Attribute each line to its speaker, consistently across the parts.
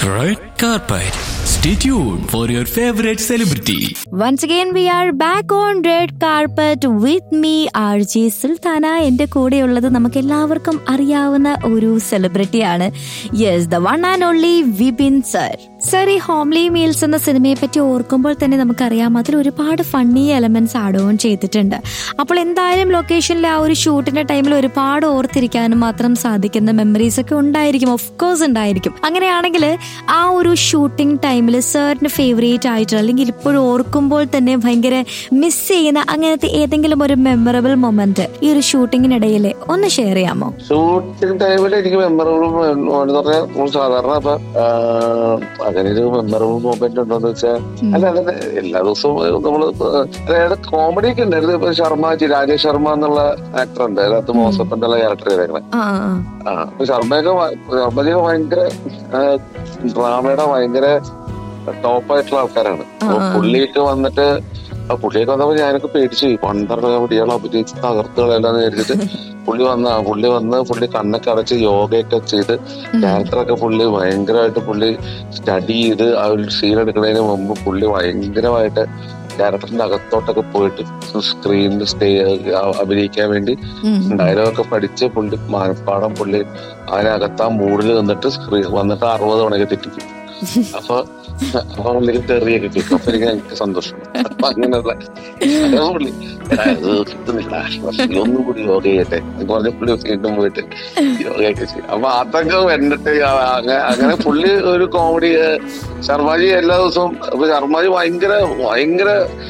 Speaker 1: Red carpet. Stay tuned for your favorite celebrity.
Speaker 2: Once again, we are back on red carpet with me, R G Sulthana എന്റെ കൂടെയുള്ളത് നമുക്ക് എല്ലാവർക്കും അറിയാവുന്ന ഒരു സെലിബ്രിറ്റിയാണ് yes the one and only Vipin sir sir ഈ homely meals എന്ന സിനിമയെ പറ്റി ഓർക്കുമ്പോൾ തന്നെ നമുക്കറിയാം അതിൽ ഒരുപാട് ഫണ്ണി എലമെന്റ്സ് ആഡ് ഓൺ ചെയ്തിട്ടുണ്ട് അപ്പോൾ എന്തായാലും ലൊക്കേഷനിലെ ആ ഒരു ഷൂട്ടിന്റെ ടൈമിൽ ഒരുപാട് ഓർത്തിരിക്കാനും മാത്രം സാധിക്കുന്ന മെമ്മറീസ് ഒക്കെ ഉണ്ടായിരിക്കും ഓഫ് കോഴ്സ് ഉണ്ടായിരിക്കും അങ്ങനെയാണെങ്കിൽ ആ ഒരു ഷൂട്ടിംഗ് ടൈമിൽ സാറിന് ഫേവറേറ്റ് ആയിട്ടുള്ള അല്ലെങ്കിൽ ഇപ്പോഴും ഓർക്കുമ്പോൾ തന്നെ ഭയങ്കര മിസ് ചെയ്യുന്ന അങ്ങനത്തെ ഏതെങ്കിലും ഒരു മെമ്മറബിൾ മൊമെന്റ് ഈ ഒരു ഷൂട്ടിങ്ങിനിടയിൽ ഒന്ന് ഷെയർ ചെയ്യാമോ
Speaker 3: ഷൂട്ടിംഗ് ടൈമിൽ എനിക്ക് മെമ്മറബിൾ എന്ന് പറഞ്ഞാൽ നമ്മൾ സാധാരണ ഇപ്പൊ ആഹ്, അങ്ങനെ ഒരു മെമ്മറബിൾ മൊമെന്റ് ഉണ്ടോന്ന് വെച്ചാൽ അല്ല അങ്ങനെ എല്ലാ ദിവസവും നമ്മള് അതായത് കോമഡി ഒക്കെ ഉണ്ടായിരുന്നു ഇപ്പൊ ശർമ്മജി രാജേഷ് ശർമ്മ എന്നുള്ള ആക്ടർ ഉണ്ട് അതിനകത്ത് മോസഫ് എന്നുള്ള ക്യാരക്ടർ ചെയ്തേക്കണേ
Speaker 2: ആ ആ,
Speaker 3: ആ അപ്പൊ ശർമ്മയൊക്കെ ഭ- ശർമ്മജിയൊക്കെ ഭയങ്കര ആഹ്, ഡ്രാമയുടെ ഭയങ്കര ടോപ്പായിട്ടുള്ള ആൾക്കാരാണ് അപ്പൊ പുള്ളിയൊക്കെ വന്നിട്ട് ആ പുള്ളിയൊക്കെ വന്നപ്പോ ഞാനൊക്കെ പേടിച്ചു പോയി പണ്ടൊക്കെ കുട്ടികളെ അഭിനയിച്ച് തകർത്തുകളെല്ലാം വിചാരിച്ചിട്ട് പുള്ളി വന്ന പുള്ളി വന്ന് പുള്ളി കണ്ണൊക്കെ അടച്ച് യോഗയൊക്കെ ചെയ്ത് ക്യാരക്ടറൊക്കെ പുള്ളി ഭയങ്കരമായിട്ട് പുള്ളി സ്റ്റഡി ചെയ്ത് ആ ഒരു സീൻ എടുക്കുന്നതിന് മുമ്പ് പുള്ളി ഭയങ്കരമായിട്ട് ക്യാരക്ടറിന്റെ അകത്തോട്ടൊക്കെ പോയിട്ട് സ്ക്രീനിൽ സ്റ്റേ അഭിനയിക്കാൻ വേണ്ടി
Speaker 2: ഉം.
Speaker 3: ഡയലോഗൊക്കെ പഠിച്ച് പുള്ളി മനപ്പാടം പുള്ളി അതിനകത്ത് ആ മൂഡിൽ നിന്നിട്ട് സ്ക്രീൻ വന്നിട്ട് അറുപത് തവണയൊക്കെ തെറ്റിക്കും അപ്പൊ അപ്പൊ പുള്ളിക്ക് തെറിയൊക്കെ കിട്ടും അപ്പൊ എനിക്ക് എനിക്ക് സന്തോഷം അപ്പൊ അങ്ങനെയുള്ള അതാ പുള്ളി എടാ, ഇത് കിട്ടുന്നില്ല പക്ഷെ ഒന്നും കൂടി യോഗ ചെയ്യട്ടെ എന്ന് പറഞ്ഞ പുള്ളി വീണ്ടും പോയിട്ട് യോഗയൊക്കെ ചെയ്യും അപ്പൊ അതൊക്കെ എന്നിട്ട് അങ്ങനെ അങ്ങനെ പുള്ളി ഒരു കോമഡി ശർമാജി എല്ലാ ദിവസവും അപ്പൊ ശർമാജി ഭയങ്കര ഭയങ്കര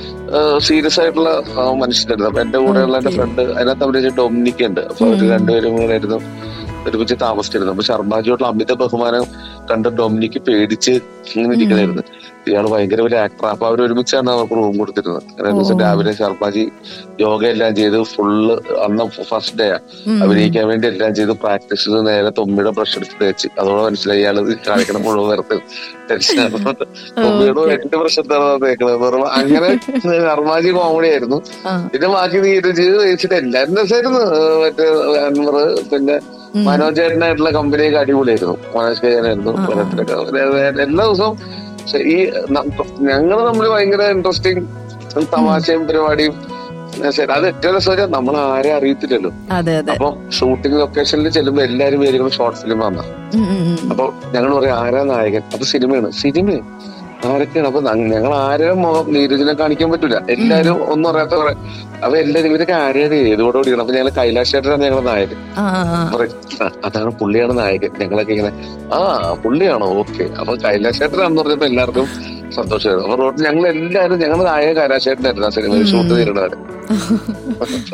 Speaker 3: സീരിയസ് ആയിട്ടുള്ള ആ, മനുഷ്യനായിരുന്നു അപ്പൊ എന്റെ കൂടെയുള്ള എന്റെ ഫ്രണ്ട് അതിനകത്ത് അവര് ഡൊമിനിക് ഉണ്ട് അപ്പൊ അവര് രണ്ടുപേരും കൂടെ ആയിരുന്നു ഒരുമിച്ച് താമസിച്ചിരുന്നു അപ്പൊ ശർമാജിയോടുള്ള അമിത ബഹുമാനം കണ്ട് ഡൊമിനിക്ക് പേടിച്ച് ഇങ്ങനെ ഇരിക്കണായിരുന്നു ഇയാള് ഭയങ്കര ഒരു ആക്ടർ അപ്പൊ അവർ ഒരുമിച്ചാണ് അവർക്ക് റൂം കൊടുത്തിരുന്നത് അങ്ങനെ ഒരു ദിവസം രാവിലെ ശർമാജി യോഗ എല്ലാം ചെയ്ത് ഫുള്ള് അന്ന് ഫസ്റ്റ് ഡേ അഭിനയിക്കാൻ വേണ്ടി എല്ലാം ചെയ്ത് പ്രാക്ടീസ് ചെയ്ത് നേരെ തൊമ്മിയുടെ ബ്രഷ് എടുത്ത് തേച്ച് അതോടെ മനസ്സിലായി ഇയാള് ഇത് കാണിക്കണം മുഴുവൻ വെറുതെ ടെൻഷനാണ് തൊമ്മിയുടെ എട്ട് ബ്രഷ് എന്താണ് തേക്കണത് എന്ന് പറയുമ്പോ അങ്ങനെ ശർമാജി കോമഡി ആയിരുന്നു
Speaker 2: ആ.
Speaker 3: പിന്നെ ബാക്കി നീരജ് വെച്ചിട്ട് എല്ലാരും രസമായിരുന്നു ഏഹ് മറ്റേ അൻവർ പിന്നെ മനോജ് ചേട്ടനായിട്ടുള്ള കമ്പനിയൊക്കെ അടിപൊളിയായിരുന്നു മനോജ് കയ്യാനായിരുന്നു ഓരോരുത്തരൊക്കെ ഒരു- എല്ലാ ദിവസവും പക്ഷെ ഈ ഞങ്ങൾ തമ്മിൽ ഭയങ്കര ഇൻട്രസ്റ്റിംഗ് തമാശയും പരിപാടിയും ശരി അത് ഏറ്റവും രസം വെച്ചാൽ നമ്മൾ ആരെ അറിയത്തില്ലല്ലോ
Speaker 2: അതെ അതെ
Speaker 3: അപ്പൊ ഷൂട്ടിംഗ് ലൊക്കേഷനിൽ ചെല്ലുമ്പോ എല്ലാരും പേരും ഷോർട്ട് ഫിലിം വന്ന
Speaker 2: ഉം, ഉം, ഉം.
Speaker 3: അപ്പൊ ഞങ്ങൾ പറയാം ആരാ നായകൻ അപ്പൊ സിനിമയാണ് സിനിമ ആരൊക്കെയാണ് അപ്പൊ ഞ- ഞങ്ങൾ ആരെയും മുഖം നീരജിനെ കാണിക്കാൻ പറ്റൂല എല്ലാരും ഒന്നും അറിയാത്ത കുറെ അപ്പൊ എല്ലാരും ഇവരൊക്കെ ആരെയാണ് ഏതോടെ ഓടിക്കണം അപ്പൊ ഞങ്ങൾ കൈലാഷ് ചേട്ടനാണ് ഞങ്ങളുടെ നായകൻ
Speaker 2: ആ, ആ, ആ.
Speaker 3: പറയും, "ആ, അതാണ് പുള്ളിയാണ് നായകൻ ഞങ്ങളൊക്കെ ഇങ്ങനെ ആ പുള്ളിയാണോ ഓക്കെ അപ്പൊ കൈലാഷ് ചേട്ടനാണെന്ന് പറഞ്ഞപ്പോ എല്ലാവർക്കും സന്തോഷമായിരുന്നു അപ്പൊ റോഡ് ഞങ്ങൾ എല്ലാവരും ഞങ്ങളുടെ നായക കൈലാഷ് ചേട്ടനായിരുന്നു ആ സിനിമയിൽ ഷൂട്ട് ചെയ്തിരുന്നവര്